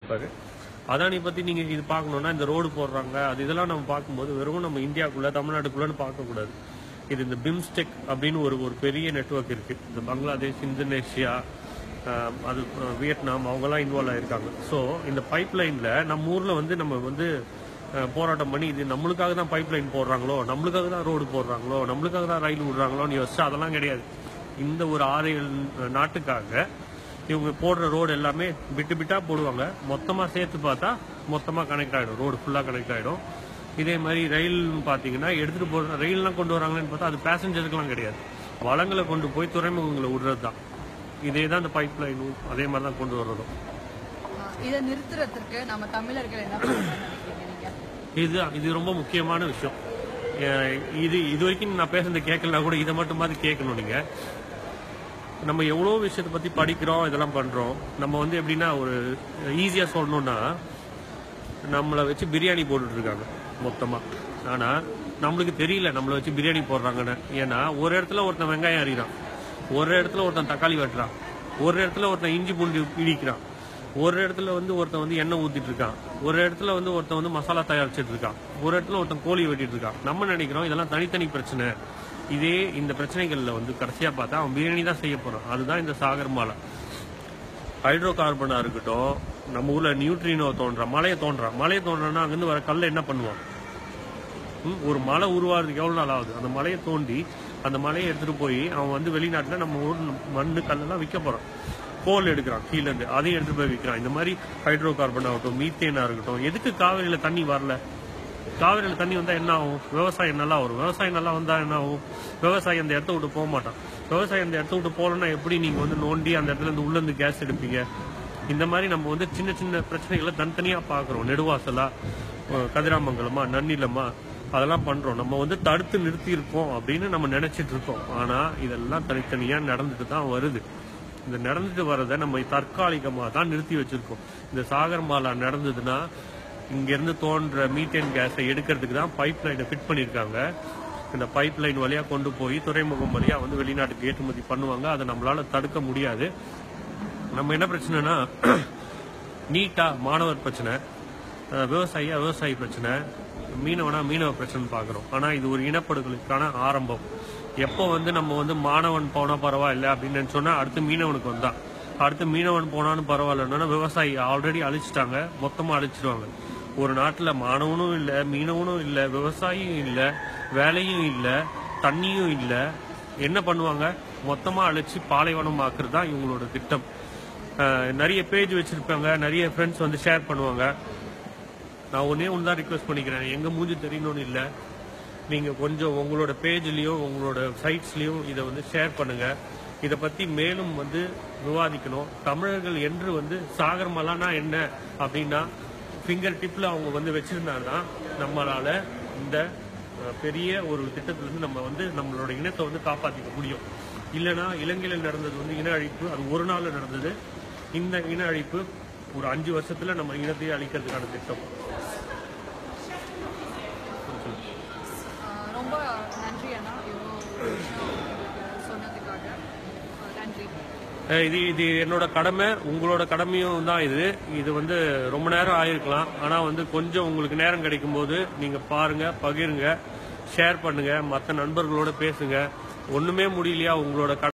இருப்பாரு அதானி பத்தி நீங்க இது பார்க்கணும்னா இந்த ரோடு போடுறாங்க அது இதெல்லாம் நம்ம பார்க்கும்போது வெறும் நம்ம இந்தியாக்குள்ள தமிழ்நாட்டுக்குள்ளன்னு பார்க்க கூடாது இது இந்த பிம்ஸ்டெக் அப்படின்னு ஒரு ஒரு பெரிய நெட்வொர்க் இருக்கு இந்த பங்களாதேஷ் இந்தோனேஷியா ஆஹ், அது அஹ், வியட்நாம் அவங்கெல்லாம் இன்வால்வ் ஆயிருக்காங்க ஸோ இந்த பைப் லைன்ல நம்ம ஊர்ல வந்து நம்ம வந்து அஹ், போராட்டம் பண்ணி இது நம்மளுக்காக தான் பைப் லைன் போடுறாங்களோ நம்மளுக்காக தான் ரோடு போடுறாங்களோ நம்மளுக்காக தான் ரயில் விடுறாங்களோன்னு யோசிச்சா அதெல்லாம் கிடையாது இந்த ஒரு ஆறு ஏழு நாட்டுக்காக இவங்க போடுற ரோடு எல்லாமே பிட்டு பிட்டா போடுவாங்க மொத்தமா சேர்த்து பார்த்தா மொத்தமா கனெக்ட் ஆயிடும் ரோடு ஃபுல்லா கனெக்ட் ஆயிடும் இதே மாதிரி ரயில் பாத்தீங்கன்னா எடுத்துட்டு போற ரயில்லாம் கொண்டு வராங்கன்னு பார்த்தா அது பேசஞ்சருக்குலாம் கிடையாது வளங்களை கொண்டு போய் துறைமுகங்களை விடுறது தான் இதே தான் இந்த பைப் லைனும் அதே மாதிரி தான் கொண்டு வர்றதும் ஆஹ் இதை நிறுத்துறதுக்கு நம்ம தமிழர்கள் என்ன பண்ணணும்னு நினைக்கிறீங்க நீங்க இது இது ரொம்ப முக்கியமான விஷயம் அஹ் இது இது வரைக்கும் நான் பேசுனது கேட்கலனா கூட இதை மட்டுமாவது கேட்கணும் நீங்க நம்ம எவ்வளோ விஷயத்தை பத்தி படிக்கிறோம் இதெல்லாம் பண்றோம் நம்ம வந்து எப்படின்னா ஒரு ஈஸியா சொல்லணும்னா நம்மளை வச்சு பிரியாணி போட்டுட்டு இருக்காங்க மொத்தமா ஆனா நம்மளுக்கு தெரியல நம்மளை வச்சு பிரியாணி போடுறாங்கன்னு ஏன்னா ஒரு இடத்துல ஒருத்தன் வெங்காயம் அறிகிறான் ஒரு இடத்துல ஒருத்தன் தக்காளி வெட்டுறான் ஒரு இடத்துல ஒருத்தன் இஞ்சி பூண்டு இடிக்கிறான் ஒரு இடத்துல வந்து ஒருத்தன் வந்து எண்ணெய் ஊத்திட்டு இருக்கான் ஒரு இடத்துல வந்து ஒருத்தன் வந்து மசாலா தயாரிச்சிட்டு இருக்கான் ஒரு இடத்துல ஒருத்தன் கோழி வெட்டிட்டு இருக்கான் நம்ம நினைக்கிறோம் இதெல்லாம் தனித்தனி பிரச்சனை இதே இந்த பிரச்சனைகள்ல வந்து கடைசியா பார்த்தா அவன் பிரியாணி தான் செய்ய போறான் அதுதான் இந்த சாகர் மாலை ஹைட்ரோ கார்பனா இருக்கட்டும் நம்ம ஊர்ல நியூட்ரினோ தோன்ற மலையை தோன்றான் மலையை தோன்றனா அங்கிருந்து வர கல்லை என்ன பண்ணுவான் ம், ஒரு மலை உருவாகிறதுக்கு எவ்வளவு நாள் ஆகுது அந்த மலையை தோண்டி அந்த மலையை எடுத்துட்டு போய் அவன் வந்து வெளிநாட்டுல நம்ம ஊர் மண்ணு கல்லெல்லாம் விற்க போறான் கோல் எடுக்கிறான் கீழ இருந்து அதையும் எடுத்துட்டு போய் விற்கிறான் இந்த மாதிரி ஹைட்ரோ கார்பன் ஆகட்டும் மீத்தேனா இருக்கட்டும் எதுக்கு காவிரியில தண்ணி வரல காவிரியில தண்ணி வந்தா என்ன ஆகும் விவசாயம் நல்லா வரும் விவசாயம் நல்லா வந்தா என்ன ஆகும் விவசாயி அந்த இடத்த விட்டு போக மாட்டான் விவசாயி அந்த இடத்த விட்டு போகலன்னா எப்படி நீங்க வந்து நோண்டி அந்த இடத்துல இருந்து உள்ள இருந்து கேஸ் எடுப்பீங்க இந்த மாதிரி நம்ம வந்து சின்ன சின்ன பிரச்சனைகளை தனித்தனியா பாக்குறோம் நெடுவாசலா அஹ் கதிராமங்கலமா நன்னிலமா அதெல்லாம் பண்றோம் நம்ம வந்து தடுத்து நிறுத்தி இருக்கோம் அப்படின்னு நம்ம நினைச்சிட்டு இருக்கோம் ஆனா இதெல்லாம் தனித்தனியா நடந்துட்டு தான் வருது இந்த நடந்துட்டு வர்றதை நம்ம தற்காலிகமா தான் நிறுத்தி வச்சிருக்கோம் இந்த சாகர் மாலா நடந்ததுன்னா இங்க இருந்து தோன்ற மீத்தேன் கேஸை எடுக்கிறதுக்கு தான் பைப் லைனை ஃபிட் பண்ணிருக்காங்க இந்த பைப் லைன் வழியா கொண்டு போய் துறைமுகம் வழியா வந்து வெளிநாட்டுக்கு ஏற்றுமதி பண்ணுவாங்க அதை நம்மளால தடுக்க முடியாது நம்ம என்ன பிரச்சனைனா நீட்டா மாணவர் பிரச்சனை அஹ் விவசாயியா விவசாயி பிரச்சனை மீனவனா மீனவ பிரச்சனை பாக்குறோம் ஆனா இது ஒரு இனப்படுகொலைக்கான ஆரம்பம் எப்போ வந்து நம்ம வந்து மாணவன் போனா பரவாயில்ல அப்படின்னு நினைச்சோம்னா அடுத்து மீனவனுக்கு வந்தான் அடுத்து மீனவன் போனாலும் பரவாயில்லன்னா விவசாயி ஆல்ரெடி அழிச்சிட்டாங்க மொத்தமா அழிச்சிருவாங்க ஒரு நாட்டுல மாணவனும் இல்ல மீனவனும் இல்ல விவசாயியும் இல்ல வேலையும் இல்ல தண்ணியும் இல்ல என்ன பண்ணுவாங்க மொத்தமா அழிச்சு பாலைவனம் ஆக்குறது தான் இவங்களோட திட்டம் அஹ் நிறைய பேஜ் வச்சிருப்பாங்க நிறைய ஃப்ரெண்ட்ஸ் வந்து ஷேர் பண்ணுவாங்க நான் ஒன்னே ஒன்று தான் ரிக்வெஸ்ட் பண்ணிக்கிறேன் எங்க மூஞ்சி தெரியணும்னு இல்லை நீங்க கொஞ்சம் உங்களோட பேஜ்லயும் உங்களோட சைட்ஸ்லயும் இதை வந்து ஷேர் பண்ணுங்க இதை பத்தி மேலும் வந்து விவாதிக்கணும் தமிழர்கள் என்று வந்து சாகர் மலானா என்ன அப்படின்னா ஃபிங்கர் டிப்ல அவங்க வந்து வச்சிருந்தாங்கன்னா நம்மளால இந்த அஹ், பெரிய ஒரு திட்டத்திலிருந்து நம்ம வந்து நம்மளோட இனத்தை வந்து காப்பாத்திக்க முடியும் இல்லைன்னா இலங்கையில நடந்தது வந்து இன அழிப்பு அது ஒரு நாள்ல நடந்தது இந்த இன அழிப்பு ஒரு அஞ்சு வருஷத்துல நம்ம இனத்தையே அழிக்கிறதுக்கான திட்டம் ஆஹ் ரொம்ப நன்றி அண்ணா இவ்வளோ விஷயம் எங்களுக்கு சொன்னதுக்காக ஆஹ் நன்றி அஹ் இது இது என்னோட கடமை உங்களோட கடமையும் தான் இது இது வந்து ரொம்ப நேரம் ஆயிருக்கலாம் ஆனா வந்து கொஞ்சம் உங்களுக்கு நேரம் கிடைக்கும் போது நீங்க பாருங்க பகிருங்க ஷேர் பண்ணுங்க மற்ற நண்பர்களோட பேசுங்க ஒண்ணுமே முடியலையா உங்களோட